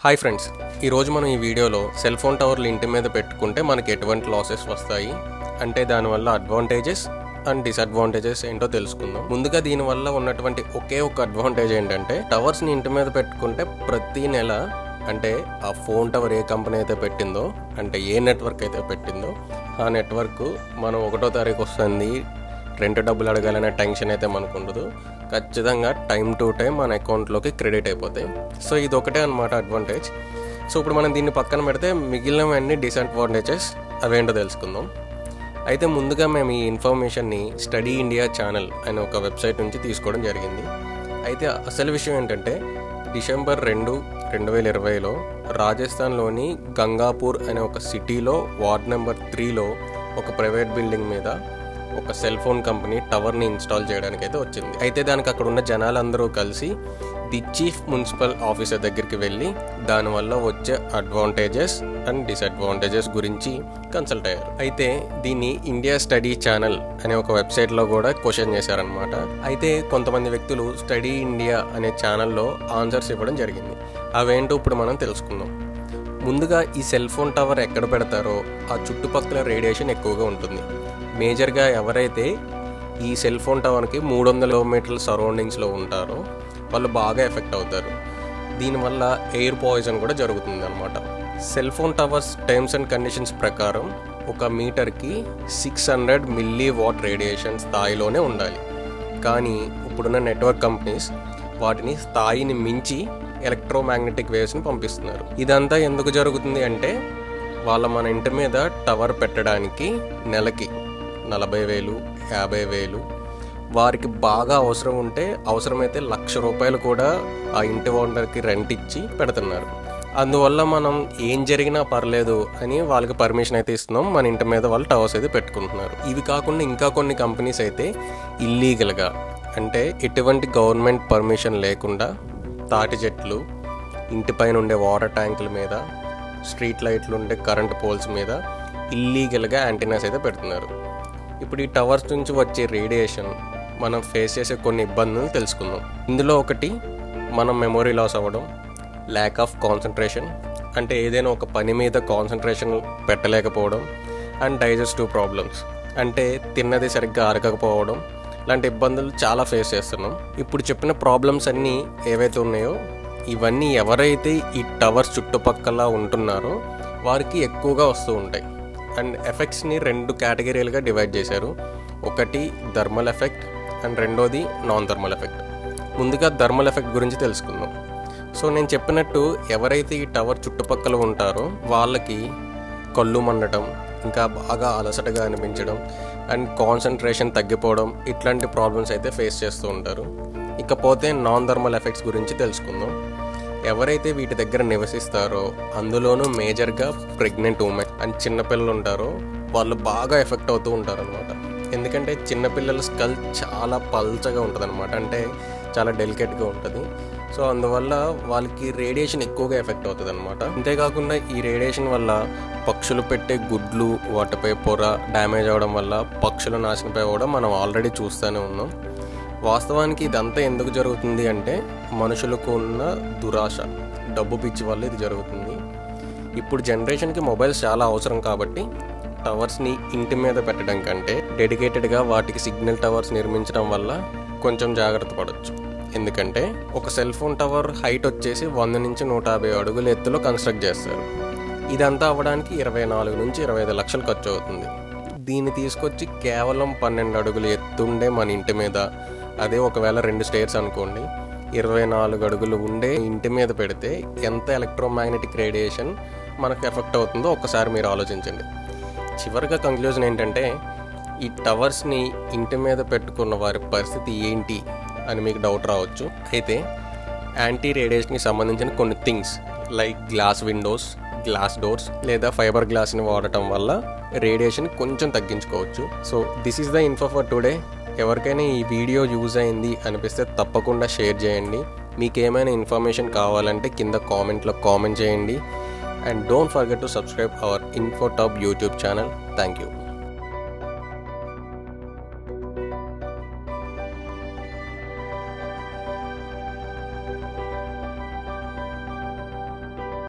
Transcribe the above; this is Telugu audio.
హాయ్ ఫ్రెండ్స్ ఈరోజు మనం ఈ వీడియోలో సెల్ ఫోన్ టవర్లు ఇంటి మీద పెట్టుకుంటే మనకి ఎటువంటి లాసెస్ వస్తాయి అంటే దానివల్ల అడ్వాంటేజెస్ అండ్ డిసడ్వాంటేజెస్ ఏంటో తెలుసుకుందాం ముందుగా దీనివల్ల ఉన్నటువంటి ఒకే ఒక అడ్వాంటేజ్ ఏంటంటే టవర్స్ని ఇంటి మీద పెట్టుకుంటే ప్రతి నెల అంటే ఆ ఫోన్ టవర్ ఏ కంపెనీ అయితే పెట్టిందో అంటే ఏ నెట్వర్క్ అయితే పెట్టిందో ఆ నెట్వర్క్ మనం ఒకటో తారీఖు వస్తుంది రెంట్ డబ్బులు అడగాలనే టెన్షన్ అయితే మనకు ఉండదు ఖచ్చితంగా టైం టు టైం మన అకౌంట్లోకి క్రెడిట్ అయిపోతాయి సో ఇది ఒకటే అనమాట అడ్వాంటేజ్ సో ఇప్పుడు మనం దీన్ని పక్కన పెడితే మిగిలినవన్నీ డిసడ్వాంటేజెస్ అవేంటో తెలుసుకుందాం అయితే ముందుగా మేము ఈ ఇన్ఫర్మేషన్ని స్టడీ ఇండియా ఛానల్ అనే ఒక వెబ్సైట్ నుంచి తీసుకోవడం జరిగింది అయితే అసలు విషయం ఏంటంటే డిసెంబర్ రెండు రెండు వేల ఇరవైలో రాజస్థాన్లోని గంగాపూర్ అనే ఒక సిటీలో వార్డ్ నెంబర్ త్రీలో ఒక ప్రైవేట్ బిల్డింగ్ మీద ఒక సెల్ ఫోన్ కంపెనీ టవర్ని ఇన్స్టాల్ చేయడానికి అయితే వచ్చింది అయితే దానికి అక్కడ ఉన్న జనాలందరూ కలిసి ది చీఫ్ మున్సిపల్ ఆఫీసర్ దగ్గరికి వెళ్ళి దానివల్ల వచ్చే అడ్వాంటేజెస్ అండ్ డిసడ్వాంటేజెస్ గురించి కన్సల్ట్ అయ్యారు అయితే దీన్ని ఇండియా స్టడీ ఛానల్ అనే ఒక వెబ్సైట్లో కూడా క్వశ్చన్ చేశారనమాట అయితే కొంతమంది వ్యక్తులు స్టడీ ఇండియా అనే ఛానల్లో ఆన్సర్స్ ఇవ్వడం జరిగింది అవేంటో ఇప్పుడు మనం తెలుసుకుందాం ముందుగా ఈ సెల్ ఫోన్ టవర్ ఎక్కడ పెడతారో ఆ చుట్టుపక్కల రేడియేషన్ ఎక్కువగా ఉంటుంది మేజర్గా ఎవరైతే ఈ సెల్ ఫోన్ టవర్కి మూడు వందల కిలోమీటర్ల సరౌండింగ్స్లో ఉంటారో వాళ్ళు బాగా ఎఫెక్ట్ అవుతారు దీనివల్ల ఎయిర్ పాయిజన్ కూడా జరుగుతుంది అనమాట cell phone towers terms and conditions ప్రకారం ఒక మీటర్కి six hundred milliwatt radiation స్థాయిలోనే ఉండాలి కానీ ఇప్పుడున్న నెట్వర్క్ కంపెనీస్ వాటిని స్థాయిని మించి ఎలక్ట్రోమాగ్నెటిక్ వేవ్స్ని పంపిస్తున్నారు ఇదంతా ఎందుకు జరుగుతుంది అంటే వాళ్ళ మన ఇంటి మీద టవర్ పెట్టడానికి నెలకి నలభై వేలు యాభై వేలు వారికి బాగా అవసరం ఉంటే అవసరమైతే లక్ష రూపాయలు కూడా ఆ ఇంటి ఓనర్కి రెంట్ ఇచ్చి పెడుతున్నారు అందువల్ల మనం ఏం జరిగినా పర్లేదు అని వాళ్ళకి పర్మిషన్ అయితే ఇస్తున్నాం మన ఇంటి మీద వాళ్ళు టవర్స్ అయితే పెట్టుకుంటున్నారు ఇవి కాకుండా ఇంకా కొన్ని కంపెనీస్ అయితే ఇల్లీగల్గా అంటే ఎటువంటి గవర్నమెంట్ పర్మిషన్ లేకుండా తాటి చెట్లు ఇంటిపైన ఉండే వాటర్ ట్యాంకుల మీద స్ట్రీట్ లైట్లు ఉండే కరెంట్ పోల్స్ మీద ఇల్లీగల్గా యాంటీనాస్ అయితే పెడుతున్నారు ఇప్పుడు ఈ టవర్స్ నుంచి వచ్చే రేడియేషన్ మనం ఫేస్ చేసే కొన్ని ఇబ్బందులు తెలుసుకుందాం ఇందులో ఒకటి మనం మెమొరీ లాస్ అవ్వడం ల్యాక్ ఆఫ్ కాన్సన్ట్రేషన్ అంటే ఏదైనా ఒక పని మీద కాన్సన్ట్రేషన్ పెట్టలేకపోవడం అండ్ డైజెస్టివ్ ప్రాబ్లమ్స్ అంటే తిన్నది సరిగ్గా అరగకపోవడం లాంటి ఇబ్బందులు చాలా ఫేస్ చేస్తున్నాం ఇప్పుడు చెప్పిన ప్రాబ్లమ్స్ అన్నీ ఏవైతే ఉన్నాయో ఇవన్నీ ఎవరైతే ఈ టవర్స్ చుట్టుపక్కల ఉంటున్నారో వారికి ఎక్కువగా వస్తూ ఉంటాయి అండ్ ఎఫెక్ట్స్ని రెండు కేటగిరీలుగా డివైడ్ చేశారు ఒకటి థర్మల్ ఎఫెక్ట్ అండ్ రెండోది నాన్ థర్మల్ ఎఫెక్ట్ ముందుగా థర్మల్ ఎఫెక్ట్ గురించి తెలుసుకుందాం సో నేను చెప్పినట్టు ఎవరైతే ఈ టవర్ చుట్టుపక్కల ఉంటారో వాళ్ళకి కళ్ళు మండటం ఇంకా బాగా అలసటగా అనిపించడం అండ్ కాన్సన్ట్రేషన్ తగ్గిపోవడం ఇట్లాంటి ప్రాబ్లమ్స్ అయితే ఫేస్ చేస్తూ ఉంటారు ఇకపోతే నాన్ థర్మల్ ఎఫెక్ట్స్ గురించి తెలుసుకుందాం ఎవరైతే వీటి దగ్గర నివసిస్తారో అందులోనూ మేజర్గా ప్రెగ్నెంట్ ఉమెన్ అండ్ చిన్నపిల్లలు ఉంటారో వాళ్ళు బాగా ఎఫెక్ట్ అవుతూ ఉంటారు అనమాట ఎందుకంటే చిన్నపిల్లల స్కల్ చాలా పల్చగా ఉంటుంది అనమాట అంటే చాలా డెలికేట్గా ఉంటుంది సో అందువల్ల వాళ్ళకి రేడియేషన్ ఎక్కువగా ఎఫెక్ట్ అవుతుంది అనమాట అంతేకాకుండా ఈ రేడియేషన్ వల్ల పక్షులు పెట్టే గుడ్లు వాటిపై పొర డ్యామేజ్ అవ్వడం వల్ల పక్షులు నాశనపై అవ్వడం మనం ఆల్రెడీ చూస్తూనే ఉన్నాం వాస్తవానికి ఇదంతా ఎందుకు జరుగుతుంది అంటే మనుషులకు ఉన్న దురాశ డబ్బు పిచ్చి వల్ల ఇది జరుగుతుంది ఇప్పుడు జనరేషన్కి మొబైల్స్ చాలా అవసరం కాబట్టి టవర్స్ని ఇంటి మీద పెట్టడం కంటే డెడికేటెడ్గా వాటికి సిగ్నల్ టవర్స్ నిర్మించడం వల్ల కొంచెం జాగ్రత్త పడవచ్చు ఎందుకంటే ఒక సెల్ ఫోన్ టవర్ హైట్ వచ్చేసి వంద నుంచి నూట యాభై అడుగుల ఎత్తులో కన్స్ట్రక్ట్ చేస్తారు ఇదంతా అవ్వడానికి ఇరవై నాలుగు నుంచి ఇరవై ఐదు లక్షలు ఖర్చు అవుతుంది దీన్ని తీసుకొచ్చి కేవలం పన్నెండు అడుగులు ఎత్తుండే మన ఇంటి మీద అదే ఒకవేళ రెండు స్టేట్స్ అనుకోండి ఇరవై నాలుగు అడుగులు ఉండే ఇంటి మీద పెడితే ఎంత ఎలక్ట్రోమాగ్నెటిక్ రేడియేషన్ మనకు ఎఫెక్ట్ అవుతుందో ఒక్కసారి మీరు ఆలోచించండి చివరిగా కంక్లూజన్ ఏంటంటే ఈ టవర్స్ని ఇంటి మీద పెట్టుకున్న వారి పరిస్థితి ఏంటి అని మీకు డౌట్ రావచ్చు అయితే యాంటీ రేడియేషన్కి సంబంధించిన కొన్ని things like glass windows glass doors లేదా ఫైబర్ గ్లాస్ని వాడటం వల్ల రేడియేషన్ కొంచెం తగ్గించుకోవచ్చు so this is the info for today ఎవరికైనా ఈ వీడియో యూజ్ అయింది అనిపిస్తే తప్పకుండా షేర్ చేయండి మీకు ఏమైనా ఇన్ఫర్మేషన్ కావాలంటే కింద కామెంట్లో కామెంట్ చేయండి and don't forget to subscribe our info top YouTube channel thank you